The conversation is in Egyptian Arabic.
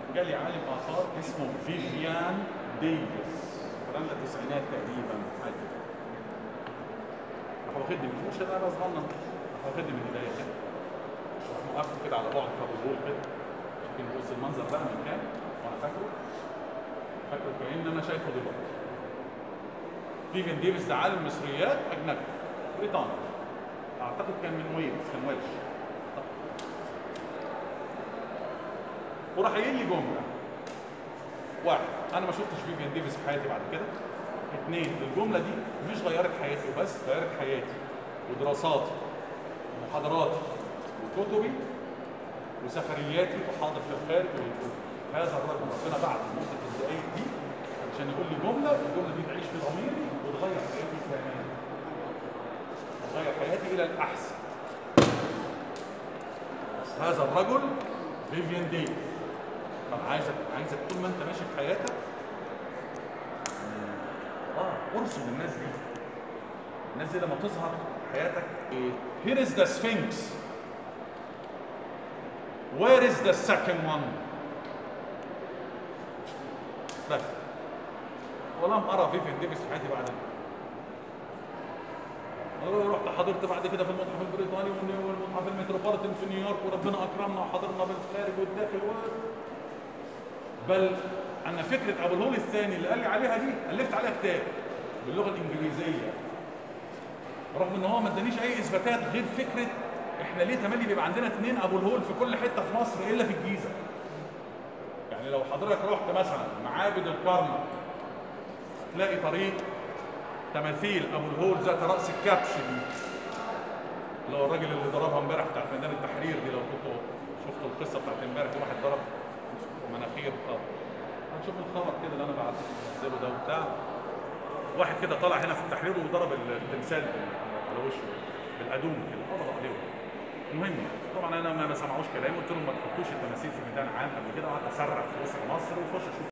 جالي عالم اخر اسمه فيفيان ديفيس الكلام ده التسعينات تقريبا حاجه كده راح واخدني من مش انا صغنن راح واخدني من ايديا كده راح موقفه كده على بعد كابول كده شايفين بص المنظر ده من كام وانا فاكره فاكره كأن انا شايفه دلوقتي فيفيان ديفيس ده عالم مصريات اجنبي بريطاني اعتقد كان من ويلز كان ويلش وراح قايل لي جمله واحد انا ما شفتش فيفيان ديفيس في حياتي بعد كده اثنين الجمله دي مش غيرت حياتي وبس غيرت حياتي ودراساتي ومحاضراتي وكتبي وسفرياتي وحاضر في الخارج والكتب هذا الرجل ربنا بعد المده الدقائق دي عشان يقول لي جمله الجمله دي تعيش في ضميري وتغير حياتي تماما تغير حياتي الى الاحسن هذا الرجل فيفيان ديفيس طب عايزك عايزك طول ما انت ماشي في حياتك اه ارصد الناس دي الناس دي لما تظهر في حياتك here is the sphinx where is the second one بس ولم ارى فيفيان ديفيس في حياتي بعد رحت حضرت بعد كده في المتحف البريطاني والمتحف المتروبوليتان في نيويورك وربنا اكرمنا وحضرنا بالخارج والداخل و... بل انا فكره ابو الهول الثاني اللي قال لي عليها دي الفت عليها كتاب باللغه الانجليزيه رغم ان هو ما ادانيش اي اثباتات غير فكره احنا ليه تملي بيبقى عندنا اثنين ابو الهول في كل حته في مصر الا في الجيزه يعني لو حضرتك رحت مثلا معابد الكرنك تلاقي طريق تماثيل ابو الهول ذات راس الكبش دي اللي هو الراجل اللي ضربها امبارح بتاعت ميدان التحرير دي لو كنتوا شفتوا القصه بتاعت امبارح واحد ضرب مناخير اه هنشوف الخبر كده اللي انا بعت منزله ده وبتاع واحد كده طالع هنا في التحرير وضرب التمثال على وشه بالادوم كده قبض عليه المهم طبعا انا ما سمعوش كلامي قلت لهم ما تحطوش التماثيل في ميدان عام قبل كده وقعدت اسرح في وسط مصر وخش اشوف